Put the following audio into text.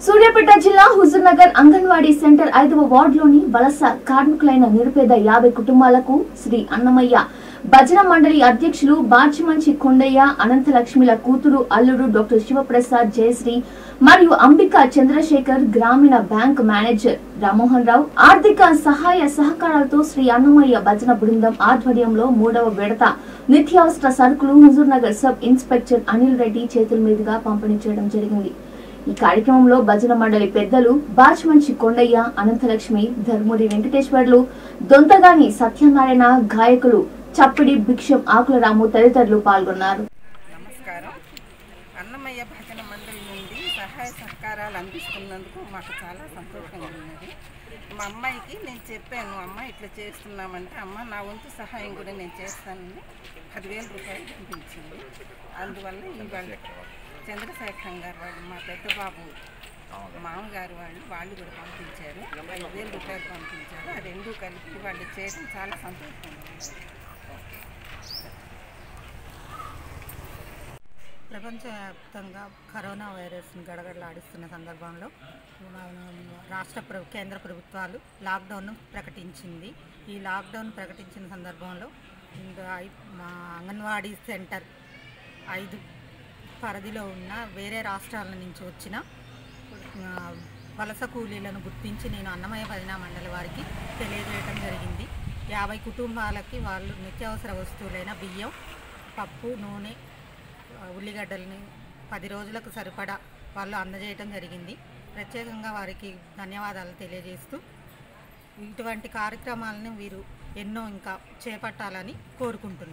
సూర్యాపేట జిల్లా హుజూర్నగర్ అంగన్వాడీ సెంటర్ ఐదవ వార్డులోని వలస కార్మికులైన నిరుపేద యాభై కుటుంబాలకు శ్రీ అన్నమయ్య భజన మండలి అధ్యక్షులు బాచిమంచి కొండయ్య అనంతలక్ష్మిల కూతురు అల్లుడు డాక్టర్ శివప్రసాద్ జయశ్రీ మరియు అంబికా చంద్రశేఖర్ గ్రామీణ బ్యాంక్ మేనేజర్ రామ్మోహన్ రావు ఆర్థిక సహాయ సహకారాలతో శ్రీ అన్నమయ్య భజన బృందం ఆధ్వర్యంలో మూడవ విడత నిత్యావసర సరుకులు హుజూర్నగర్ సబ్ ఇన్స్పెక్టర్ అనిల్ రెడ్డి చేతుల మీదుగా పంపిణీ చేయడం జరిగింది ఈ కార్యక్రమంలో భజన మండలి పెద్దలు బాచ్మంచి కొండయ్య అనంతలక్ష్మి ధర్మూరి వెంకటేశ్వర్లు దొంతగాని సత్యనారాయణ గాయకులు చప్పిడి భిక్షం ఆకులరాము తదితరులు పాల్గొన్నారు నమస్కారం అన్నమయ్య భజన మండలి నుండి సహాయ సహకారాలు అందిస్తున్నందుకు మాకు చాలా సంతోషంగా ఉన్నది మా అమ్మాయికి నేను చెప్పాను అమ్మ ఇట్లా చేస్తున్నామంటే అమ్మ నా వంతు సహాయం కూడా నేను చేస్తానని పదివేల రూపాయలు పంపించింది అందువల్ల ఇవాళ చంద్రశేఖరం గారు వాళ్ళు మా పెద్ద బాబు మామగారు వాళ్ళు వాళ్ళు కూడా పంపించారు ఐదు వేల రూపాయలు పంపించారు ఆ రెండు కలిపి వాళ్ళు చేయడం చాలా సంతోషంగా ఉంది ప్రపంచవ్యాప్తంగా కరోనా వైరస్ని గడగడలాడిస్తున్న సందర్భంలో మన రాష్ట్ర ప్రభు కేంద్ర ప్రభుత్వాలు లాక్డౌన్ ప్రకటించింది ఈ లాక్డౌన్ ప్రకటించిన సందర్భంలో ఇంకా ఐ- మా అంగన్వాడీ సెంటర్ ఐదు పరిధిలో ఉన్న వేరే రాష్ట్రాల నుంచి వచ్చిన ఆ, వలస కూలీలను గుర్తించి నేను అన్నమయ్య భజన మండలి వారికి తెలియజేయడం జరిగింది యాభై కుటుంబాలకి వాళ్ళు నిత్యావసర వస్తువులైన బియ్యం పప్పు నూనె ఆ, ఉల్లిగడ్డల్ని పది రోజులకు సరిపడా వాళ్ళు అందజేయటం జరిగింది ప్రత్యేకంగా వారికి ధన్యవాదాలు తెలియజేస్తూ ఇటువంటి కార్యక్రమాలను వీరు ఎన్నో ఇంకా చేపట్టాలని కోరుకుంటున్నాను